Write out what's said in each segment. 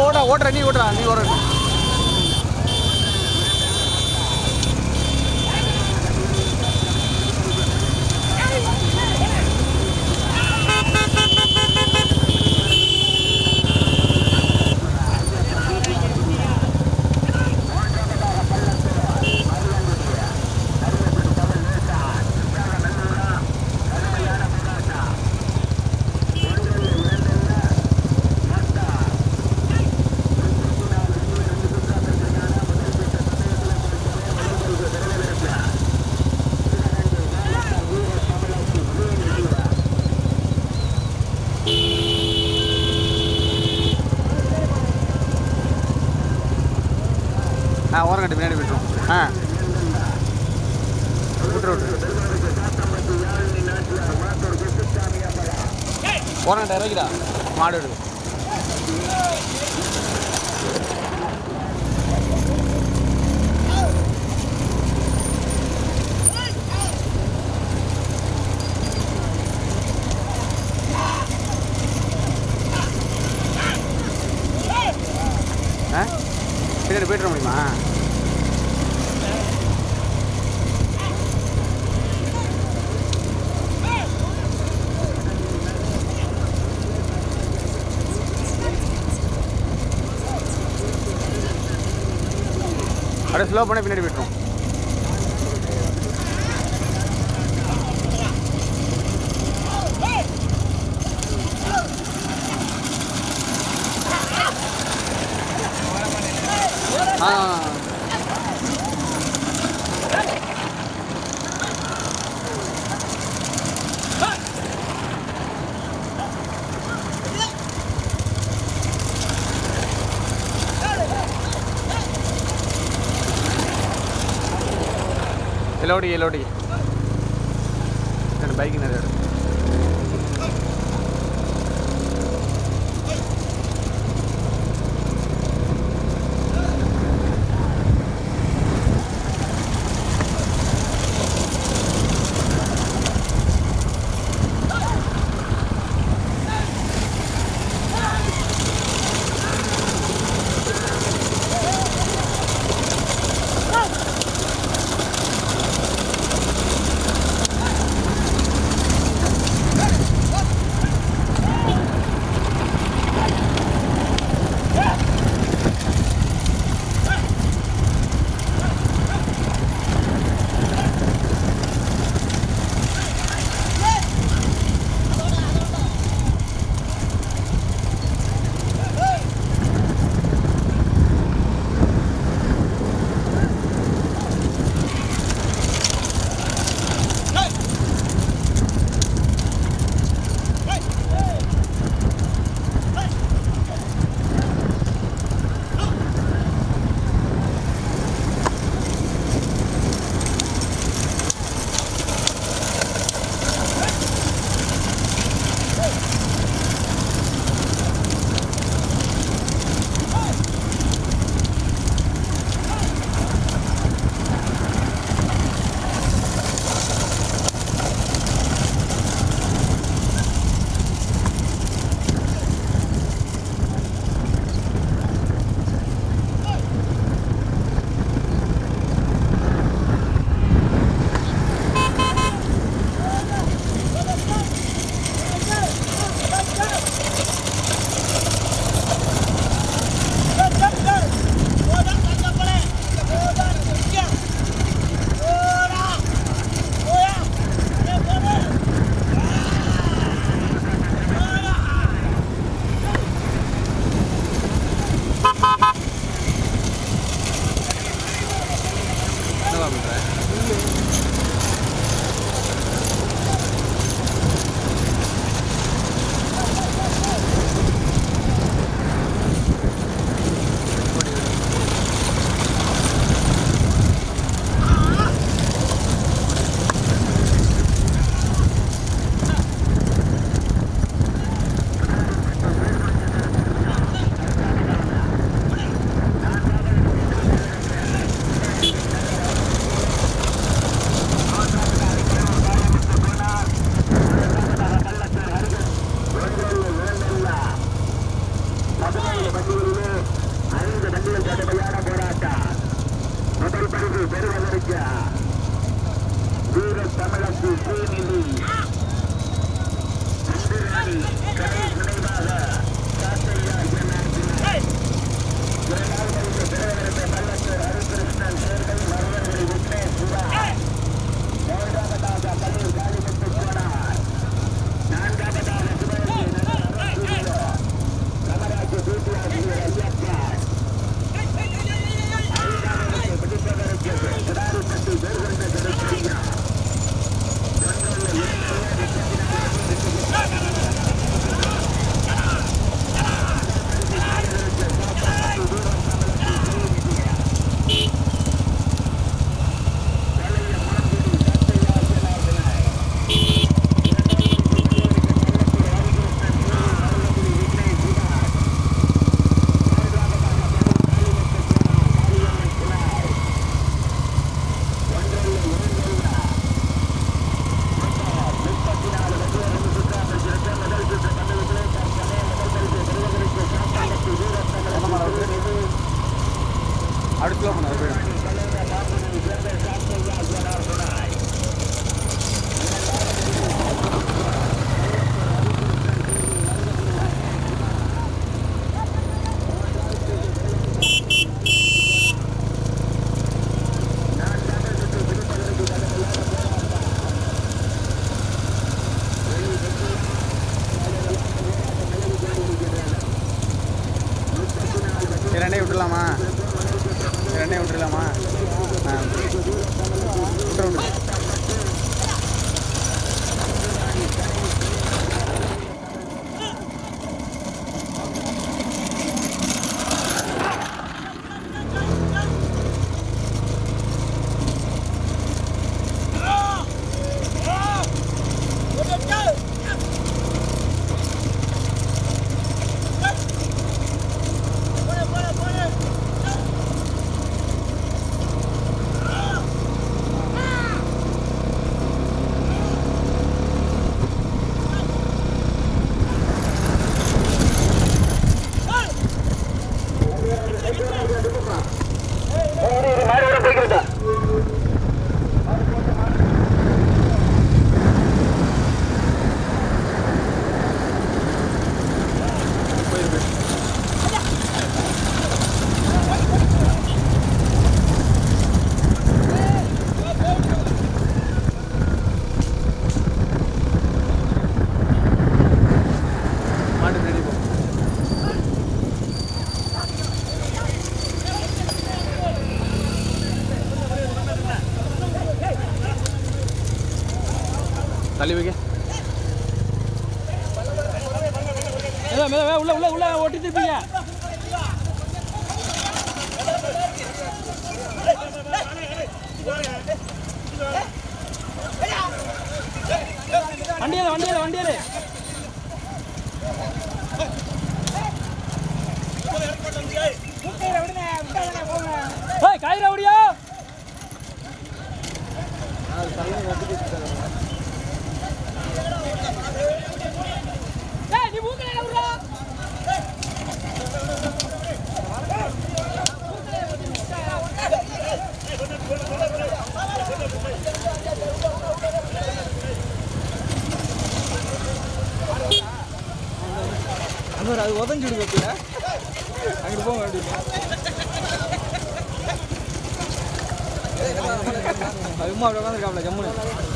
ஓட ஓடுற நீ ஓடுறா நீ ஓடுற ஆ ஓரம் கட்டி பின்னாடி விட்டுரும் ஆ விட்டுரு விட்டுரு ஓரம் கட்ட இறக்கிடா மாடு எடுக்கு ஆ பின்னாடி போயிட்டு வர முடியுமா அப்படியே ஸ்லோ பண்ணி பின்னாடி போய்ட்டுரும் ஆ எல்லோடி எல்லோடி பைக் நிறைய இருக்கு. கடுமையான போராட்டம் முதல் பரிசு பெறுவதற்கு வீர தமிழக்கு ஸ்ரீநிதி இந்திராணி கணேஷ் நினைவாக காத்தையா என்ஆர் இரண்டாவது பரிசு பெறுவதற்கு பல்லத்தூர் ஹரிகிருஷ்ணன் சேர்க்கை மருதவரி விக்னேஷ் சிவா மூன்றாவதாக கல்லூர் காளிமுத்து கோனார் நான்காவதாக சிவகங்கை நகர் அரசு கமராஜ் பிபி ஆசிரியர் ஐயப்பன் ஐந்தாவதுக்கு பிடிப்பதற்கு கிடாரிப்பட்டி வேர்கொண்ட கருப்பையா ஒன்றில் இரண்டு அப்படி ஸ்லோ பண்ணு அது போயிடும் சரி ரெண்டே விட்டுலாமா சரி ரெண்டே விட்டுலாமா ஆ விட்டுரு விட்டுரு மாறுபட போய்க்கிறதா போயிரு மாட்டு ரெடி போ தள்ளி வைக்க உள்ள உள்ள உள்ள ஒட்டி திருப்பீங்க வண்டியில வண்டியில வண்டியில ஏய் காயிரா ஓடியா ஏய் நீ மூக்கல விடுறா அங்கே அது உதஞ்சு விடுங்க அங்கிட்டு போங்க அப்படின்னு அதுமா அப்படி உட்காந்துருக்காப்ல ஜம்முன்னு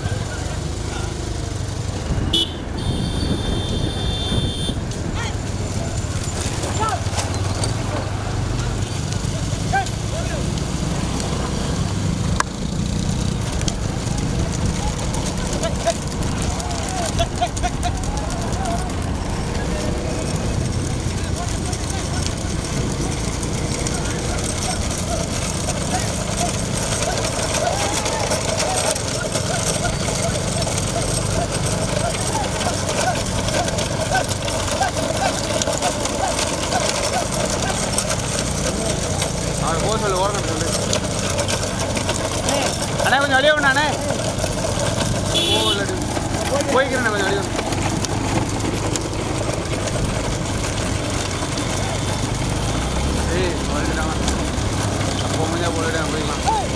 அவன் போக சொல்லு ஓரங்க சொல்லு அண்ணா கொஞ்சம் வெளியே விடணும் அண்ணே ஓ இல்லாடி போய்க்கிறேன் கொஞ்சம் வெளியே விடு. ஏய் வந்துட்டாங்க போயிட்டு போய்க்கலாம்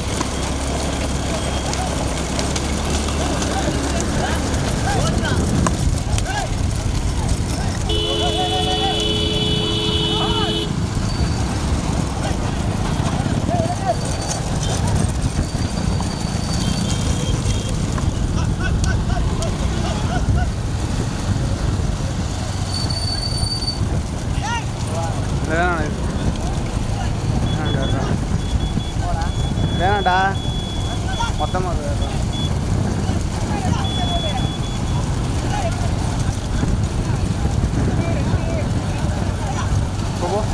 வேணாம் வேணாம்டா, வேணாம். வேணாம்டா மொத்தமாக வேணாம் போ, போ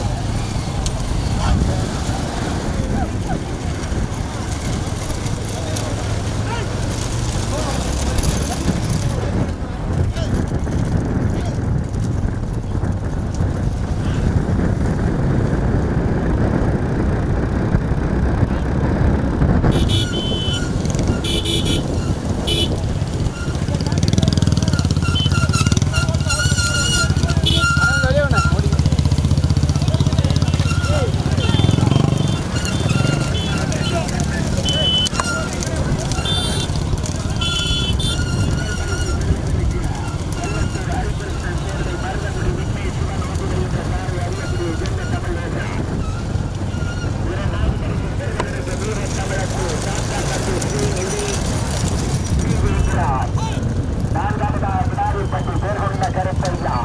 அண்ணா, வெளியே வாண்ணே, ஓடி. நான்காவதாக விடாரிப்பட்டி பேர் கொண்ட கருப்பையா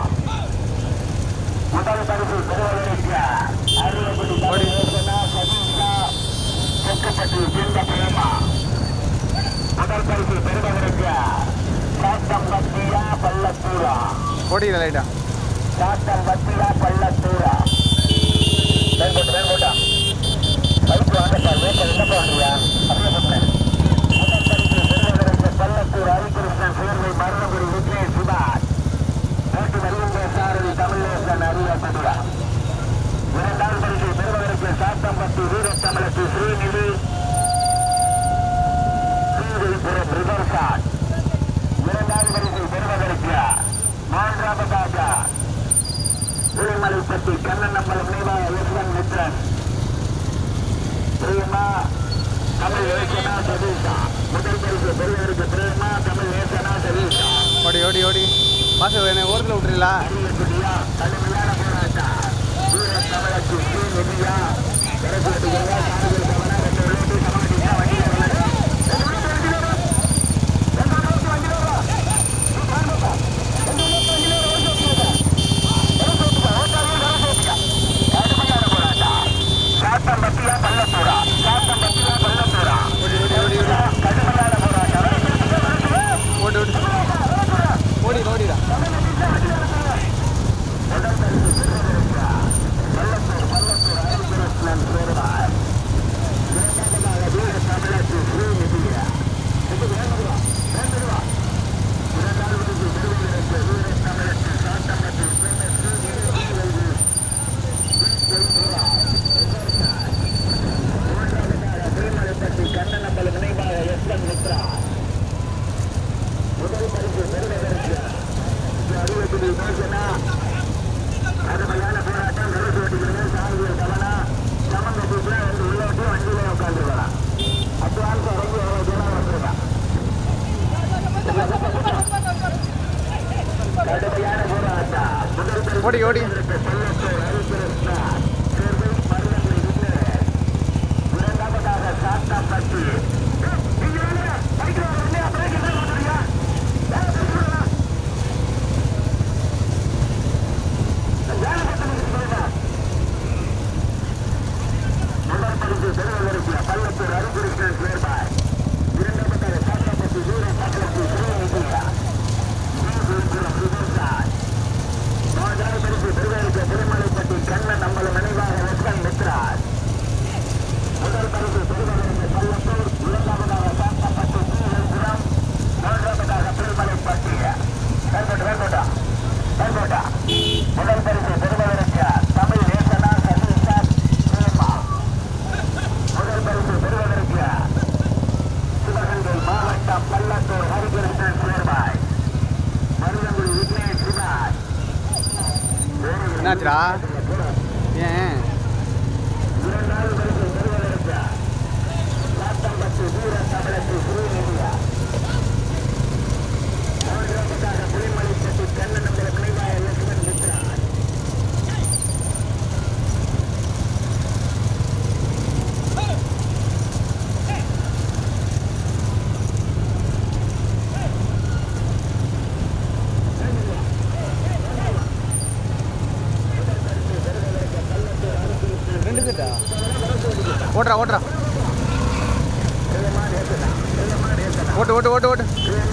முதல் பரிசு பெறுவதற்கு அறுபடி தமிழேசனா சதீஷா செக்கப்பட்டி சிந்த பிரேமா முதல் பரிசு பெறுவதற்கு சாத்தம் வத்தியா பள்ளத்தூரா ஓடிக்கல லைட்டா சாத்தம் வத்தியா பள்ளத்தூரா வேங்கோட்டு வேங்கோட்டா பைக்கு வாங்கப்பா வேக்க என்னப்பா வாங்கியா அப்படியே சொன்னேன் முதல் பரிசு பெறுவதற்கு பள்ளத்தூர் ஹரிகிருஷ்ணன் சேர்வை மருதபுரி விக்னேஷ் சுபாஷ் நேற்று வருகின்ற சாரதி தமிழேசன் அறிய குதிரா இரண்டாம் பரிசு பெறுவதற்கு சாத்தம்பட்டி வீரத்தமிழத்து ஸ்ரீநிதி ஸ்ரீவில்புரம் ரிவர்சாட் இரண்டாம் பரிசு பெறுவதற்கு மூன்றாவதாக திருமலைப்பட்டி கண்ணன் நம்பர் நினைவாக எஸ்வன் மித்ரன் பிரேமா தமிழ் ஏசனா சதீஷா முதல் பரிசு பெறுவதற்கு பிரேமா தமிழ் ஏசனா சதீஷா ஓடி ஓடி ஓடி பாச என்ன ஓரத்தில் விட்டுறீங்களா அறியக்கூடியா கடுமையான போராட்டம் வீர தமிழக்கு ஸ்ரீ நிதியா கரசுவட்டுகிறதா சாரதிகள் கவனா ரெண்டு விளையாட்டு சமாளிச்சா வண்டியில வரல சாத்தம் பத்தியா பள்ளத்தூரா சாத்தம் பத்தியா பள்ளத்தூரா ஓடி ஓடி ஓடி ஓடி கடுமையான போராட்டம் ஓடி ஓடி ஓடி ஓடிடா கண்ணனம்பல நினைவாக எஸ் என் மித்ரா முதல் பரிசு பெறுவதற்கு அறிவத்தில் மோசனா கடுமையான போராட்டம் நெருப்பு ஓட்டுகிறது சாரதிகள் கவனா சமந்த தூக்கில வந்து உள்ள விட்டு வண்டியில உட்காந்துருக்கலாம் அட்வான்ஸ் இறங்கி எவ்வளவு தூரம் வந்துருக்கான் கடுமையான போராட்டம் முதல் பரிசு ஓடி ஓடி பெறுவதற்கு பள்ளத்தூர் ஹரிகிருஷ்ணா சேர்வை மருதபுரி விக்னேஷ் இரண்டாவதாக சாத்தாப்பட்டி முதல் பரிசு பெறுவதற்கு பள்ளத்தூர் ஹரிகிருஷ்ணன் சேர்வாய் இரண்டாவதாக சாத்தாப்பட்டி வீர சக்கரத்தி ஸ்ரீநிதியா ஸ்ரீவில்புரம் ரிவர்சாய் மூன்றாவது பரிசு பெறுவதற்கு திருமலைப்பட்டி கண்ணன் நம்பல நினைவாக வெஸ்டன் மித்ராஜ் முதல் பரிசு பெறுவதற்கு பள்ளத்தூர் இரண்டாவதாக சாத்தப்பட்டி ஸ்ரீவில்புரம் மூன்றாவதாக திருமலைப்பட்டி வேங்கோட்டா வேங்கோட்டா வேங்கோட்டா முதல் பரிசு பெறுவதற்கு தமிழ் நேசனா சதீஷா சினிமா முதல் பரிசு பெறுவதற்கு சிவகங்கை மாவட்டம் பள்ளத்தூர் ஹரிகிருஷ்ணன் சேர்வாய் மருதங்குடி விக்னேஷ் சிவாஜ் என்னாச்சுடா ஏன் இரண்டாவது பரிசு பெறுவதற்கு ஓட்டுறா ஓட்டுறா ஓட்டு ஓட்டு ஓட்டு ஓட்டு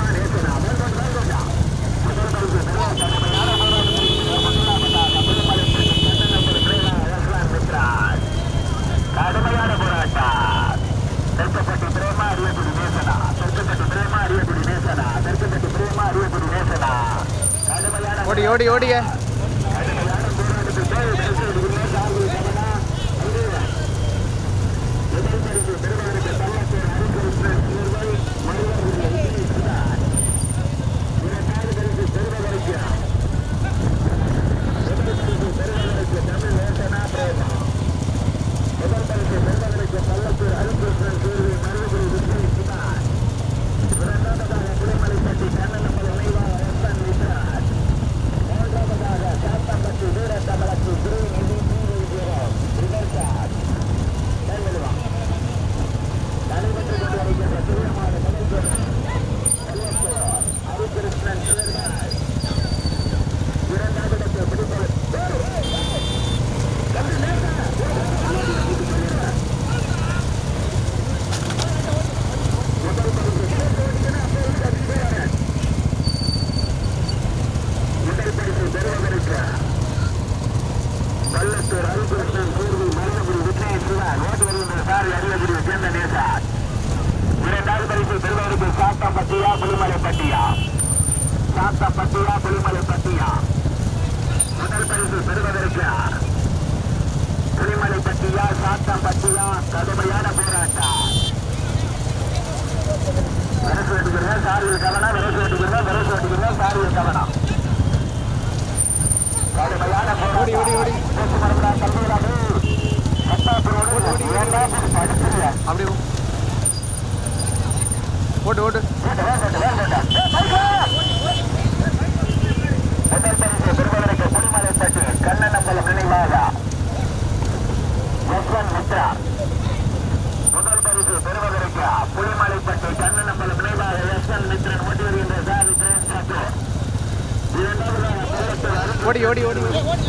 கடுமையான போராட்டம் தெற்கப்பட்டி பிரேமா அரியக்குடி நேசனா தெற்கப்பட்டி பிரேமா அரியக்குடி நேசனா தெற்கப்பட்டி பிரேமா அரியக்குடி நேசனா கடுமையான ஓடி ஓடி ஓடிய கடுமையான போராட்டத்தில் போய் பேசுவதற்கு சார்பில் கவனா அங்கு முதல் பரிசு பெறுவதற்கு பள்ளத்தூர் ஹரிகிருஷ்ணன் இவர்கள் மறுவர்கள் இருக்கிறார் இரண்டாவது பரிசு பெறுவதற்கு முதல் பரிசு பெறுவதற்கு தமிழ் நேசனா பிரேமா முதல் பரிசு பெறுவதற்கு பள்ளத்தூர் ஹரிகிருஷ்ணன் தேர்வு மறுபடி விஜயிக்கிறார் இரண்டாவதாக புலிமலைப்பட்டி கண்ணனம்பல நினைவாக எஸ்என் விஸ்ராஜ் மூன்றாவதாக சாத்தம்பட்டி வீர தமிழக்கு குரு நிதி தீவிரம் ரிவர்சாட் நல்வெளிவா நடைபெற்றுக் கொண்டு வருகின்ற தீவிரமான முதல் பள்ளத்தூர் ஹரிகிருஷ்ணன் தேர்வாய் இரண்டாவது இடத்தில் பிடிப்பது முதல் பரிசு பெறுவதற்கு பள்ளத்தூர் அருகிருஷ்ணன் கூர்வி மருதபுரி விஜய சிவா ஓட்டு வருகின்ற சாரி அரியகுடி சேர்ந்த நேசா இரண்டாவது பரிசு பெறுவதற்கு சாத்தம்பட்டியா புலிமலைப்பட்டியா சாத்தம்பட்டியா புலிமலைப்பட்டியா முதல் பரிசு பெறுவதற்கு புலிமலைப்பட்டியா சாத்தம்பட்டியா கடுமையான போராட்டம் விரசு வெட்டுகிறேன் சாரியில் கவனம் விரசு வெட்டுகிறேன் விரசு வெட்டுகிறேன் சாரியில் கவனம் கடுமையான ஓடி ஓடி ஓடி அப்படி போ. ஓட்டு ஓட்டு கண்ணனம்பலம் நினைவாக யஸ்வந்த் மித்ரா முதல் பரிசு பெறுவதற்கு புலிமலைப்பட்டு கண்ணனம்பலம் நினைவாக யஸ்வந்த் மித்ரன் ஓட்டி வருகின்ற சாரி பிரேம் சத்து இரண்டாவதாக பள்ளத்தூர் அருண் ஓடி ஓடி ஓடி ஓடி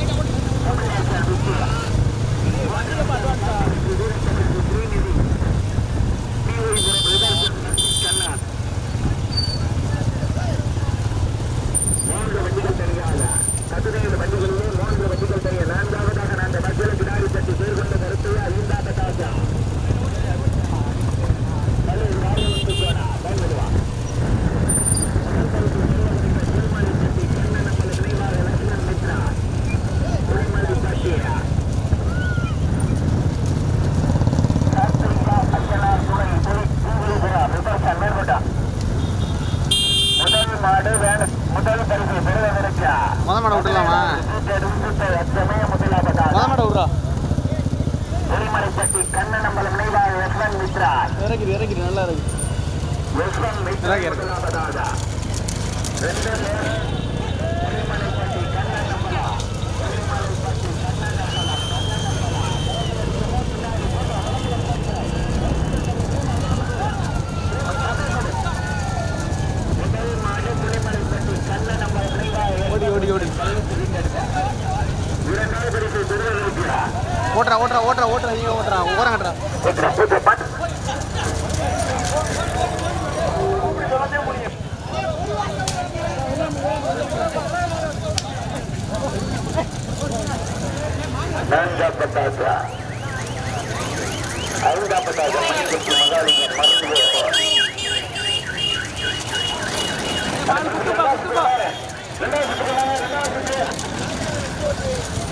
மூன்று வண்டிகள் தனியாக பதினைந்து வண்டிகளிலே மூன்று வண்டிகள் தனியாக நான்காவதாக நான் அந்த மத்தியில் பின்னாடி தட்டி பேர் கொண்ட கருத்தையா ஐந்தாக தாஜா முதல் மாடு வேணும் முதல் பரிசு பெறுவதற்கு மொத மாடை விட்டுலாமா முதலாவதாக மொத மாடை விட்றா பெருமலைப்பட்டி கண்ணனம்பலம் நினைவாக யஸ்வந்த் மித்ரா இறக்குது இறக்குது நல்லா இருக்கு யஸ்வந்த் மித்ரா இறக்கி, இறக்கி. முதலாவதாக ரெண்டு பேர் பெருமலைப்பட்டி கண்ணனம்பலம் பெருமலைப்பட்டி கண்ணனம்பலம் முதல் மாடு பெருமலைப்பட்டி கண்ணனம்பலம் நினைவாக ஓடி ஓடி ஓடி இரண்டாவது பரிசு பெறுவதற்கு ஓட்டுறா ஓட்டுறா ஓட்டுறா ஓட்டுறா ஐயோ ஓட்டுறா ஓரம் கட்டுறா ஓட்டுறா, ஓட்டுறா, பாத்து. நான்காப்பட்டாக ஐந்தாப்பட்டாக மணிக்கட்டி மகாலிங்கன் மருத்துவர் ரெண்டாவது சுற்று, ரெண்டாவது சுற்று.